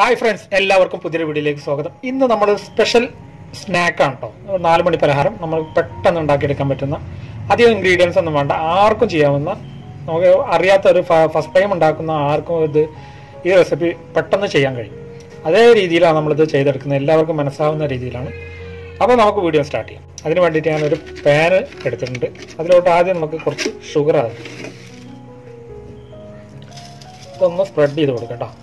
hi friends എല്ലാവർക്കും പുതിയൊരു വീഡിയോയിലേക്ക് സ്വാഗതം ഇന്ന് നമ്മൾ സ്പെഷ്യൽ സ്നാക്കാണ് കേട്ടോ നാല് മണി പലഹാരം നമ്മൾ പെട്ടെന്ന് ഉണ്ടാക്കിയെടുക്കാൻ പറ്റുന്ന അധികം ഇൻഗ്രീഡിയൻസ് ഒന്നും വേണ്ട ആർക്കും ചെയ്യാവുന്ന നമുക്ക് അറിയാത്ത ഒരു ഫസ്റ്റ് ടൈം ഉണ്ടാക്കുന്ന ആർക്കും ഇത് ഈ റെസിപ്പി പെട്ടെന്ന് ചെയ്യാൻ കഴിയും അതേ രീതിയിലാണ് നമ്മളിത് ചെയ്തെടുക്കുന്നത് എല്ലാവർക്കും മനസ്സാവുന്ന രീതിയിലാണ് അപ്പോൾ നമുക്ക് വീഡിയോ സ്റ്റാർട്ട് ചെയ്യാം അതിന് വേണ്ടിയിട്ട് ഞാനൊരു പാന് എടുത്തിട്ടുണ്ട് അതിലോട്ട് ആദ്യം നമുക്ക് കുറച്ച് ഷുഗർ ആകും ഇതൊന്ന് സ്പ്രെഡ് ചെയ്ത് കൊടുക്കാം കേട്ടോ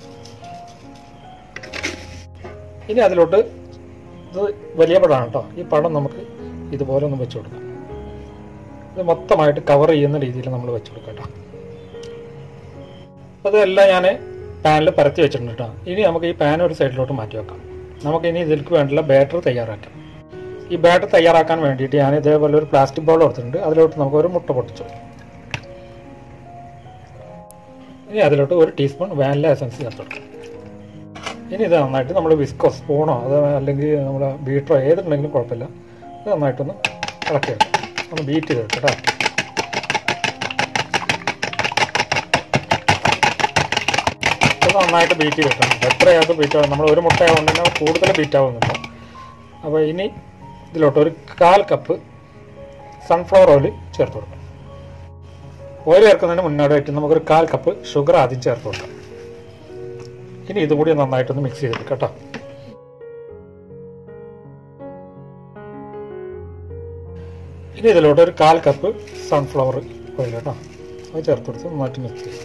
ഇനി അതിലോട്ട് ഇത് വലിയ പടമാണ് കേട്ടോ ഈ പടം നമുക്ക് ഇതുപോലെ ഒന്ന് വെച്ച് കൊടുക്കാം ഇത് മൊത്തമായിട്ട് കവർ ചെയ്യുന്ന രീതിയിൽ നമ്മൾ വെച്ച് കൊടുക്കാം കേട്ടോ അപ്പോൾ ഇതെല്ലാം ഞാൻ പാനിൽ പരത്തി വെച്ചിട്ടുണ്ട് കേട്ടോ ഇനി നമുക്ക് ഈ പാൻ ഒരു സൈഡിലോട്ട് മാറ്റി വെക്കാം നമുക്ക് ഇനി ഇതിലേക്ക് വേണ്ടിയുള്ള ബാറ്റർ തയ്യാറാക്കാം ഈ ബാറ്റർ തയ്യാറാക്കാൻ വേണ്ടിയിട്ട് ഞാൻ ഇതേപോലെ ഒരു പ്ലാസ്റ്റിക് ബൗൾ എടുത്തിട്ടുണ്ട് അതിലോട്ട് നമുക്ക് ഒരു മുട്ട പൊട്ടിച്ചു ഇനി അതിലോട്ട് ഒരു ടീസ്പൂൺ വാനില എസൻസ് ചേർത്ത് കൊടുക്കാം ഇനി ഇത് നന്നായിട്ട് നമ്മൾ വിസ്കോ സ്പൂണോ അത് അല്ലെങ്കിൽ നമ്മൾ ബീറ്ററോ ഏതുണ്ടെങ്കിലും കുഴപ്പമില്ല ഇത് നന്നായിട്ടൊന്ന് ഇളക്കി വെക്കാം ഒന്ന് ബീറ്റ് ചെയ്ത് വെക്കാം കേട്ടോ ഇത് നന്നായിട്ട് ബീറ്റ് ചെയ്ത് വെക്കണം എത്രയാൾക്ക് ബീറ്റ് ആവും നമ്മൾ ഒരു മുട്ട ആവുകൊണ്ട് തന്നെ കൂടുതൽ ബീറ്റ് ആവുന്നില്ല അപ്പോൾ ഇനി ഇതിലോട്ട് ഒരു കാൽ കപ്പ് സൺഫ്ലവർ ഓയിൽ ചേർത്ത് കൊടുക്കാം ഓയിൽ ചേർക്കുന്നതിന് മുന്നോടിയായിട്ട് നമുക്കൊരു കാൽ കപ്പ് ഷുഗർ ആദ്യം ചേർത്ത് കൊടുക്കാം ഇനി ഇതും കൂടി നന്നായിട്ടൊന്ന് മിക്സ് ചെയ്തെടുക്കാം കേട്ടോ ഇനി ഇതിലോട്ട് ഒരു കാൽ കപ്പ് സൺഫ്ലവർ ഓയിൽ കേട്ടോ അത് ചേർത്ത് കൊടുത്ത് നന്നായിട്ട് മിക്സ് ചെയ്യും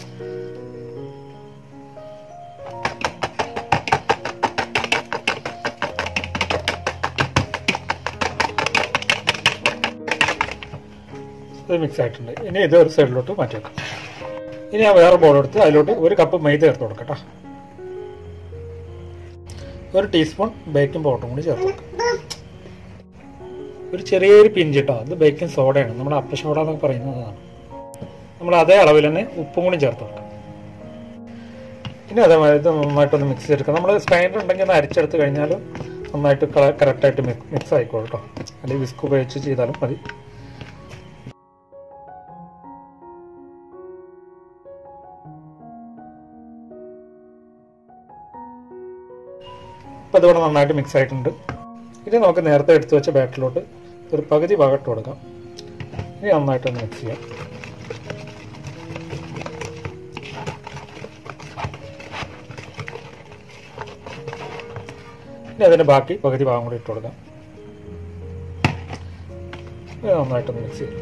ഇത് മിക്സ് ആയിട്ടുണ്ട് ഇനി ഇത് ഒരു സൈഡിലോട്ട് മാറ്റി വെക്കാം ഇനി ഞാൻ വേറെ ബോൾ എടുത്ത് അതിലോട്ട് ഒരു കപ്പ് മൈദ ചേർത്ത് കൊടുക്കാം കേട്ടോ ഒരു ടീസ്പൂൺ ബേക്കിംഗ് പൗഡറും കൂടി ചേർത്ത് കൊടുക്കാം ഒരു ചെറിയൊരു പിഞ്ച് കേട്ടോ അത് ബേക്കിംഗ് സോഡയാണ് നമ്മൾ അപ്പ സോഡ എന്നൊക്കെ പറയുന്നതാണ് നമ്മൾ അതേ അളവിൽ തന്നെ ഉപ്പും കൂടി ചേർത്ത് കൊടുക്കാം ഇനി അതേമാതിരി ഇത് നന്നായിട്ടൊന്ന് മിക്സ് ചെയ്തെടുക്കാം നമ്മൾ സ്പൈനർ ഉണ്ടെങ്കിൽ ഒന്ന് അരിച്ചെടുത്ത് കഴിഞ്ഞാൽ നന്നായിട്ട് കറക്റ്റായിട്ട് മിക്സ് ആയിക്കോളും കേട്ടോ അല്ലെങ്കിൽ വിസ്ക് ഉപയോഗിച്ച് ചെയ്താലും മതി ഇപ്പോൾ ഇതിവിടെ നന്നായിട്ട് മിക്സ് ആയിട്ടുണ്ട് ഇനി നമുക്ക് നേരത്തെ എടുത്തു വെച്ച ബാറ്ററിലോട്ട് ഒരു പകുതി ഭാഗത്ത് കൊടുക്കാം ഇനി നന്നായിട്ടൊന്ന് മിക്സ് ചെയ്യാം ഇനി അതിന് ബാക്കി പകുതി ഭാഗം കൂടി ഇട്ട് കൊടുക്കാം ഇനി നന്നായിട്ടൊന്ന് മിക്സ് ചെയ്യാം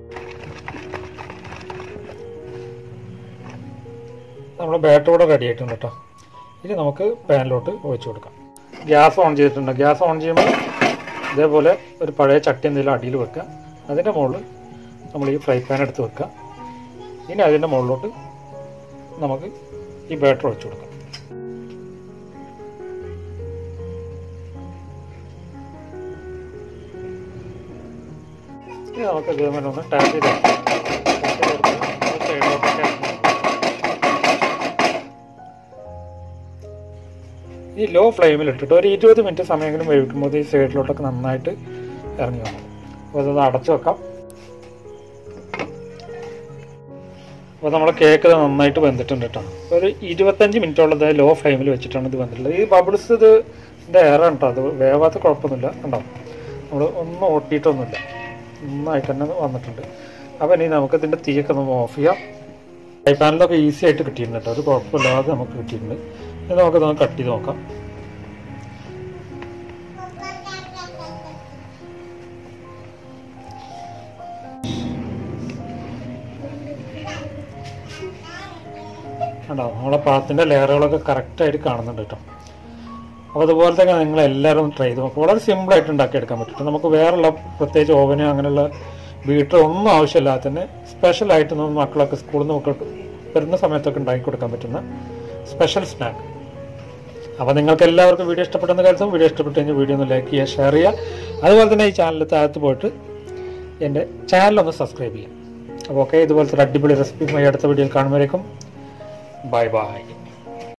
നമ്മുടെ ബാറ്റർ കൂടെ റെഡി ആയിട്ടുണ്ട് കേട്ടോ ഇനി നമുക്ക് പാനിലോട്ട് ഒഴിച്ചു കൊടുക്കാം ഗ്യാസ് ഓൺ ചെയ്തിട്ടുണ്ട് ഗ്യാസ് ഓൺ ചെയ്യുമ്പോൾ ഇതേപോലെ ഒരു പഴയ ചട്ടി എന്തെങ്കിലും അടിയിൽ വെക്കുക അതിൻ്റെ മുകളിൽ നമ്മൾ ഈ ഫ്രൈ പാൻ എടുത്ത് വെക്കുക ഇനി അതിൻ്റെ മുകളിലോട്ട് നമുക്ക് ഈ ബാറ്റർ ഒഴിച്ചു കൊടുക്കാം ഇനി നമുക്ക് ഇതേപോലെ ഒന്ന് ടാപ്പ് ചെയ്ത് സൈഡിലോട്ടൊക്കെ ഈ ലോ ഫ്ലെയിമിൽ ഇട്ടിട്ട് ഒരു ഇരുപത് മിനിറ്റ് സമയമെങ്കിലും വേവിക്കുമ്പോൾ ഈ സൈഡിലോട്ടൊക്കെ നന്നായിട്ട് ഇറങ്ങി വന്നു അപ്പോൾ അതൊന്ന് അടച്ചു വെക്കാം അപ്പോൾ നമ്മുടെ കേക്ക് നന്നായിട്ട് വെന്തിട്ടുണ്ട് കേട്ടോ ഒരു ഇരുപത്തഞ്ച് മിനിറ്റോളം ഇത് ലോ ഫ്ലെയിമിൽ വെച്ചിട്ടാണ് ഇത് വെന്തിട്ടുള്ളത് ഈ ബബിൾസ് ഇത് ഇതിൻ്റെ എയറാണ് കേട്ടോ അത് വേവാത്ത കുഴപ്പമൊന്നുമില്ല കണ്ടോ നമ്മൾ ഒന്നും ഓട്ടിയിട്ടൊന്നുമില്ല നന്നായിട്ട് തന്നെ വന്നിട്ടുണ്ട് അപ്പോൾ ഇനി നമുക്ക് ഇതിൻ്റെ തീയൊക്കെ ഒന്ന് ഓഫ് ചെയ്യാം ഫ്രൈ പാനിലൊക്കെ ഈസി ആയിട്ട് കിട്ടിയിട്ടുണ്ട് കേട്ടോ ഒരു കുഴപ്പമില്ലാതെ നമുക്ക് കിട്ടിയിട്ടുണ്ട് ഇത് നമുക്കിതൊന്ന് കട്ട് ചെയ്ത് നോക്കാം കണ്ടോ നമ്മളെ പഴത്തിൻ്റെ ലെയറുകളൊക്കെ കറക്റ്റായിട്ട് കാണുന്നുണ്ട് കേട്ടോ അപ്പോൾ അതുപോലെ തന്നെ നിങ്ങൾ എല്ലാവരും ട്രൈ ചെയ്ത് നോക്കും വളരെ സിമ്പിളായിട്ട് ഉണ്ടാക്കിയെടുക്കാൻ പറ്റും നമുക്ക് വേറെയുള്ള പ്രത്യേകിച്ച് ഓവന് അങ്ങനെയുള്ള ബീറ്റർ ഒന്നും ആവശ്യമില്ലാതെ തന്നെ സ്പെഷ്യലായിട്ട് നമ്മൾ മക്കളൊക്കെ സ്കൂളിൽ നിന്ന് ഒക്കെ വരുന്ന സമയത്തൊക്കെ ഉണ്ടാക്കി കൊടുക്കാൻ പറ്റുന്ന സ്പെഷ്യൽ സ്നാക്ക് അപ്പോൾ നിങ്ങൾക്ക് എല്ലാവർക്കും വീഡിയോ ഇഷ്ടപ്പെട്ടെന്ന് കരുതും വീഡിയോ ഇഷ്ടപ്പെട്ട് കഴിഞ്ഞാൽ വീഡിയോ ഒന്ന് ലൈക്ക് ചെയ്യുക ഷെയർ ചെയ്യുക അതുപോലെ തന്നെ ഈ ചാനൽ താഴത്ത് പോയിട്ട് എൻ്റെ ചാനലൊന്ന് സബ്സ്ക്രൈബ് ചെയ്യാം അപ്പോൾ ഓക്കെ ഇതുപോലത്തെ ഒരു അടിപൊളി റെസിപ്പിയുമായി അടുത്ത വീഡിയോയിൽ കാണുമ്പോഴേക്കും ബൈ ബൈ